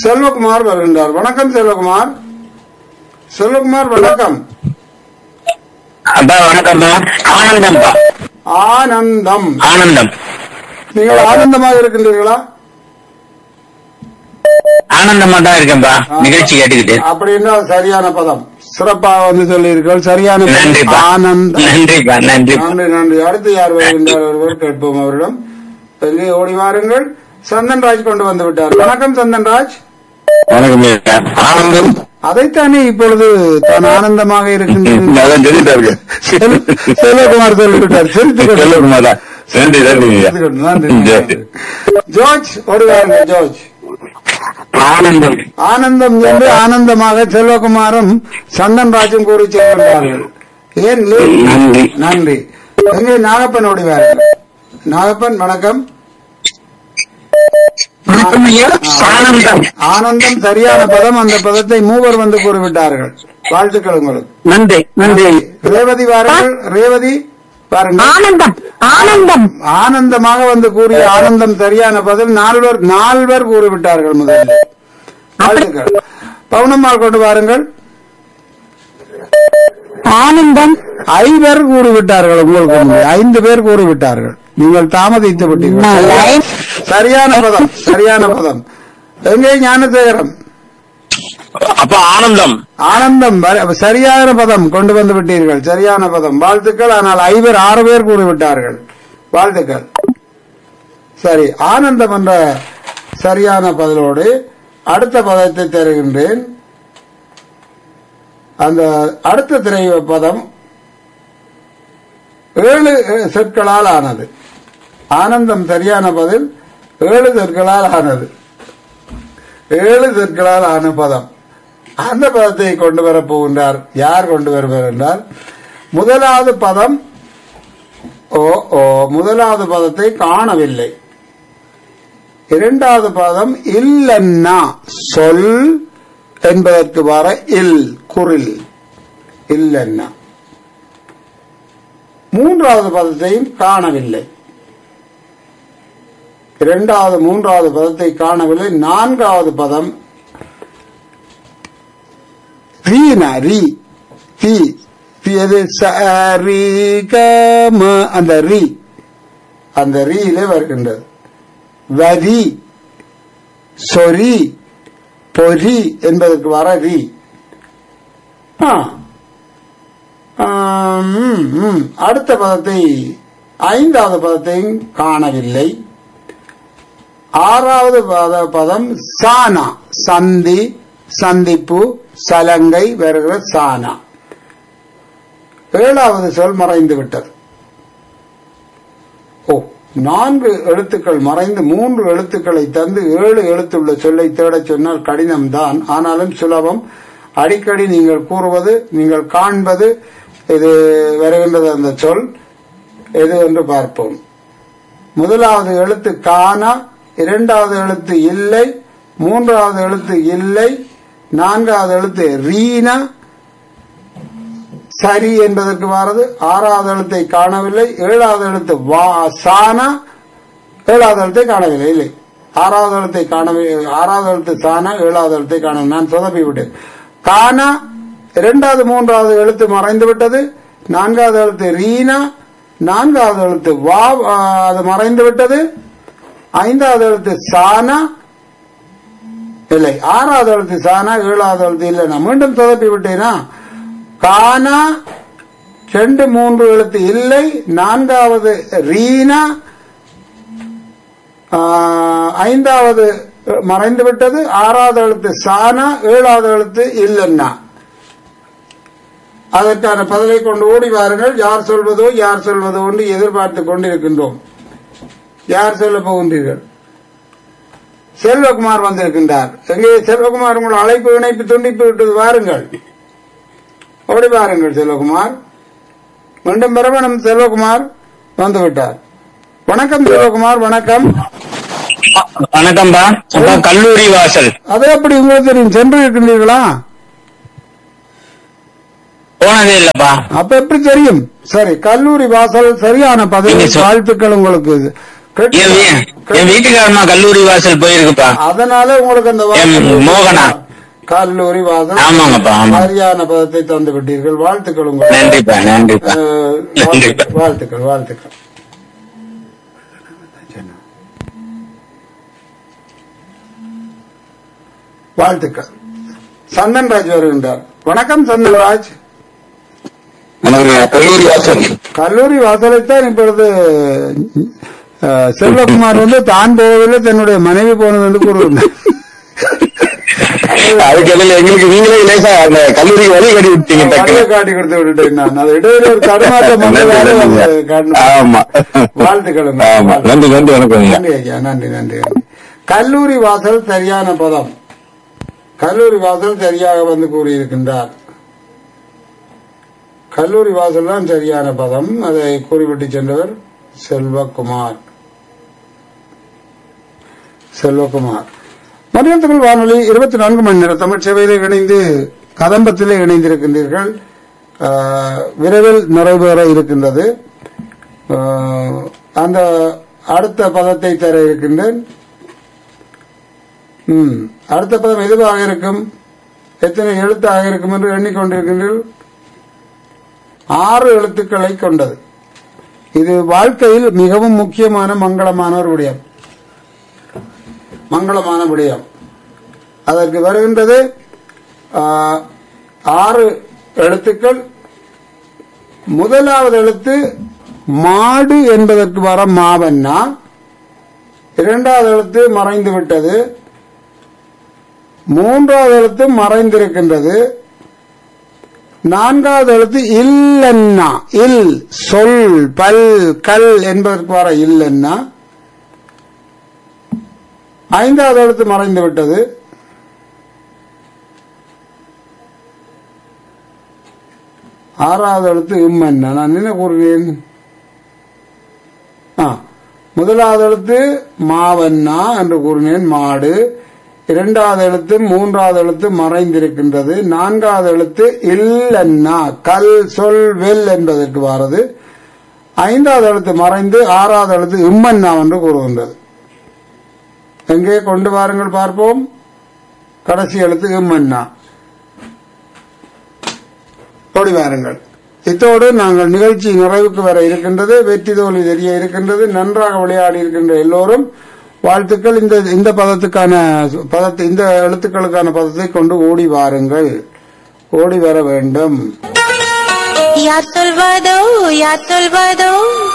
செல்வகுமார் வருகின்றார் வணக்கம் செல்வகுமார் செல்வகுமார் வணக்கம் அப்பா வணக்கம்ப்பா ஆனந்தம்ப்பா ஆனந்தம் ஆனந்தம் நீங்கள் ஆனந்தமாக இருக்கின்றீர்களா ஆனந்தமா தான் இருக்கேன்பா நிகழ்ச்சி கேட்டுக்கிட்டு அப்படின்னா சரியான பதம் சிறப்பாக வந்து சொல்லீர்கள் சரியான பதம். நன்றிப்பா ஆனந்தம் நன்றிப்பா நன்றி நன்றி நன்றி அடுத்து யார் வருகின்றார் ஒருவர் கேட்போம் அவரிடம் எங்கே ஓடி வாருங்கள் சந்தன்ராஜ் கொண்டு வந்து விட்டார் வணக்கம் சந்தன்ராஜ் வணக்கம் ஐயா. ஆனந்தம் அதைத்தானே இப்பொழுது தான் ஆனந்தமாக இருக்கின்றேன் அதான் சொல்லிட்டாரு செல்- செல்வகுமார் சொல்லிவிட்டார் சிரித்துக் கொண்டு- செல்வகுமார் தான். நன்றி நன்றி ஐயா. சிரித்துக் கொண்டு. நன்றி, சரி. நன்றி. ஜோர்ஜ் ஓடி வாருங்கள் ஜோர்ஜ் ஆனந்தம் ஆனந்தம் என்று ஆனந்தமாக செல்வகுமாரும் சந்தன்ராஜும் கூறி செல்கின்றார்கள் ஏன் இல்லை? நன்றி நன்றி எங்கே நாகப்பன் ஓடி வாருங்கள் நாகப்பன் வணக்கம் வணக்கம் ஐயா ஆனந்தம் ஆனந்தம் சரியான பதம் அந்த பதத்தை மூவர் வந்து கூறிவிட்டார்கள் வாழ்த்துக்கள் உங்களுக்கு நன்றி நன்றி ரேவதி வாருங்கள் ரேவதி பாருங்கள் ஆனந்தம் ஆனந்தம் ஆனந்தமாக வந்து கூறிய ஆனந்தம் சரியான பதில் நால்வர் நால்வர் கூறிவிட்டார்கள் முதலில் வாழ்த்துக்கள் பவுனம்மாள் கொண்டு வாருங்கள் ஆனந்தம் ஐவர் கூறிவிட்டார்கள் உங்களுக்கு முன்பு. ஐந்து பேர் கூறிவிட்டார்கள் நீங்கள் தாமதித்து விட்டீர்கள் சரியான பதம் சரியான பதம் எங்கே ஞானசேகரம் அப்ப ஆனந்தம் ஆனந்தம் வர- சரியான பதம் கொண்டு வந்து விட்டீர்கள் சரியான பதம் வாழ்த்துக்கள் ஆனால் ஐவர் ஆறு பேர் கூறிவிட்டார்கள் வாழ்த்துக்கள் சரி ஆனந்தம் என்ற சரியான பதிலோடு அடுத்த பதத்தை தருகின்றேன் அந்த அடுத்த திரை பதம் ஏழு அஹ், சொற்களால் ஆனது ஆனந்தம் சரியான பதில் ஏழு சொற்களால் ஆனது ஏழு சொற்களால் ஆன பதம் அந்த பதத்தை கொண்டு வரப் போகின்றார் யார் கொண்டு வருவார் என்றால் முதலாவது பதம் ஓ ஓ முதலாவது பதத்தை காணவில்லை இரண்டாவது பதம் இல்லன்னா சொல் என்பதற்கு வர இல் குரில் இல்லன்னா மூன்றாவது பதத்தையும் காணவில்லை இரண்டாவது மூன்றாவது பதத்தை காணவில்லை நான்காவது பதம் ரீனா ரீ தி தி எது ச ரீ க ம அந்த ரீ அந்த ரீலே வருகின்றது வரி சொரி பொறி என்பதற்கு வர ரீ ஆ. ஆம், ம், ம். அடுத்த பதத்தை ஐந்தாவது பதத்தையும் காணவில்லை ஆறாவது பத பதம் சானா சந்தி சந்திப்பு சலங்கை வருகிற சானா ஏழாவது சொல் மறைந்து விட்டது ஓ நான்கு எழுத்துக்கள் மறைந்து மூன்று எழுத்துக்களை தந்து ஏழு எழுத்துள்ள சொல்லை தேடச் சொன்னால் கடினம்தான் ஆனாலும் சுலபம் அடிக்கடி நீங்கள் கூறுவது நீங்கள் காண்பது இது வருகின்றது அந்த சொல் எது என்று பார்ப்போம் முதலாவது எழுத்து காணா இரண்டாவது எழுத்து இல்லை மூன்றாவது எழுத்து இல்லை நான்காவது எழுத்து ரீனா சரி என்பதற்கு வாரது ஆறாவது எழுத்தை காணவில்லை ஏழாவது எழுத்து வா சானா ஏழாவது எழுத்தை காணவில்லை இல்லை ஆறாவது எழுத்தை காணவில்லை ஆறாவது எழுத்து சானா ஏழாவது எழுத்தை காணவில்லை நான் சொதப்பி விட்டேன் கானா இரண்டாவது மூன்றாவது எழுத்து மறைந்து விட்டது நான்காவது எழுத்து ரீனா நான்காவது எழுத்து வா ஆ, அது மறைந்து விட்டது ஐந்தாவது எழுத்து சானா இல்லை ஆறாவது எழுத்து சானா ஏழாவது எழுத்து இல்லை நான் மீண்டும் சொதப்பி விட்டேனா கானா ரெண்டு மூன்று எழுத்து இல்லை நான்காவது ரீனா ஆ, ஐந்தாவது மறைந்து விட்டது ஆறாவது எழுத்து சானா ஏழாவது எழுத்து இல்லைன்னா அதற்கான பதிலை கொண்டு ஓடி வாருங்கள் யார் சொல்வதோ யார் சொல்வதோ என்று எதிர்பார்த்து கொண்டிருக்கின்றோம் யார் சொல்ல போகின்றீர்கள் செல்வகுமார் வந்திருக்கின்றார் எங்கே செல்வகுமார் உங்கள் அழைப்பு இணைப்பு துண்டிப்பு விட்டது வாருங்கள் ஓடி வாருங்கள் செல்வகுமார் மீண்டும் பிரபணம் செல்வகுமார் வந்துவிட்டார் வணக்கம் செல்வகுமார் வணக்கம் வணக்கம்பா அப்பா கல்லூரி வாசல் அது எப்படி உங்களுக்கு தெரியும் சென்று இருக்கின்றீர்களா போனதே இல்லப்பா அப்ப எப்படி தெரியும் சரி கல்லூரி வாசல் சரியான பதவி நீங்க சொல்- வாழ்த்துக்கள் உங்களுக்கு என் வீ- என் வீட்டுக்காரமா கல்லூரி வாசல் போயிருக்குப்பா அதனால உங்களுக்கு அந்த எம். வாசல் மோகனா. கல்லூரி வாசல் ஆமாங்கப்பா, ஆமா. சரியான பதத்தை தந்து விட்டீர்கள் வாழ்த்துக்கள் உங்களுக்கு நன்றிப்பா நன்றிப்பா அஹ், நன்றிப்பா வாழ்த்துக்கள் வாழ்த்துக்கள் வாழ்த்துக்கள் சந்தன்ராஜ் வருகின்றார் வணக்கம் சந்தன்ராஜ் கல்லூரி வாசல் கல்லூரி வாசலைத்தான் இப்பொழுது அஹ், செல்வகுமார் வந்து தான் போவதில்லை தன்னுடைய மனைவி போனது என்று கூறுகின்றார் அதுக்கு இடையில எங்களுக்கு நீங்களே லேசா அந்த கல்லூரி வழி கட்டி விட்டீங்க வழியை காட்டி கொடுத்து விட்டுட்டேன் நான் அது இடையில ஒரு தடுமாற்றம் வந்ததால வந்து காட்டினேன். ஆமா வாழ்த்துக்களுங்க ஆமா நன்றி நன்றி வணக்கம் ஐயா. நன்றி ஐயா நன்றி நன்றி நன்றி. கல்லூரி வாசல் சரியான பதம் கல்லூரி வாசல் சரியாக வந்து கூறியிருக்கின்றார் கல்லூரி வாசல் தான் சரியான பதம் அதை கூறிவிட்டு சென்றவர் செல்வகுமார் செல்வகுமார் மதியம் தமிழ் வானொலி இருபத்தி நான்கு மணி நேர தமிழ் சேவையிலே இணைந்து கதம்பத்திலே இணைந்திருக்கின்றீர்கள் ஆஹ், விரைவில் நிறைவேற இருக்கின்றது ஆஹ், அந்த அடுத்த பதத்தை தர இருக்கின்றேன் ம், அடுத்த பதம் எதுவாக இருக்கும் எத்தனை எழுத்தாக இருக்கும் என்று எண்ணிக்கொண்டிருக்கின்றீர்கள் ஆறு எழுத்துக்களை கொண்டது இது வாழ்க்கையில் மிகவும் முக்கியமான மங்களமான ஒரு விடயம் மங்களமான விடயம் அதற்கு வருகின்றது ஆ, ஆறு எழுத்துக்கள் முதலாவது எழுத்து மாடு என்பதற்கு வர மாவண்ணா இரண்டாவது எழுத்து மறைந்து விட்டது மூன்றாவது எழுத்து மறைந்திருக்கின்றது நான்காவது எழுத்து இல்லன்னா இல் சொல் பல் கல் என்பதற்கு வர இல்லன்னா ஐந்தாவது எழுத்து மறைந்து விட்டது ஆறாவது எழுத்து இம் என்ன நான் என்ன கூறுகிறேன் ஆ, முதலாவது எழுத்து மாவண்ணா என்று கூறினேன் மாடு இரண்டாவது எழுத்து மூன்றாவது எழுத்து மறைந்திருக்கின்றது நான்காவது எழுத்து இல்லன்னா கல் சொல் வெல் என்பதற்கு வாரது ஐந்தாவது எழுத்து மறைந்து ஆறாவது எழுத்து இம்மன்னா என்று கூறுகின்றது எங்கே கொண்டு வாருங்கள் பார்ப்போம் கடைசி எழுத்து இம்மன்னா ஓடி வாருங்கள் இத்தோடு நாங்கள் நிகழ்ச்சி நிறைவுக்கு வர இருக்கின்றது வெற்றி தோல்வி தெரிய இருக்கின்றது நன்றாக விளையாடி இருக்கின்ற எல்லோரும் வாழ்த்துக்கள் இந்த இந்த பதத்துக்கான பதத்தை இந்த எழுத்துக்களுக்கான பதத்தை கொண்டு ஓடி வாருங்கள் ஓடி வர வேண்டும் யார் சொல்வதோ யார் சொல்வதோ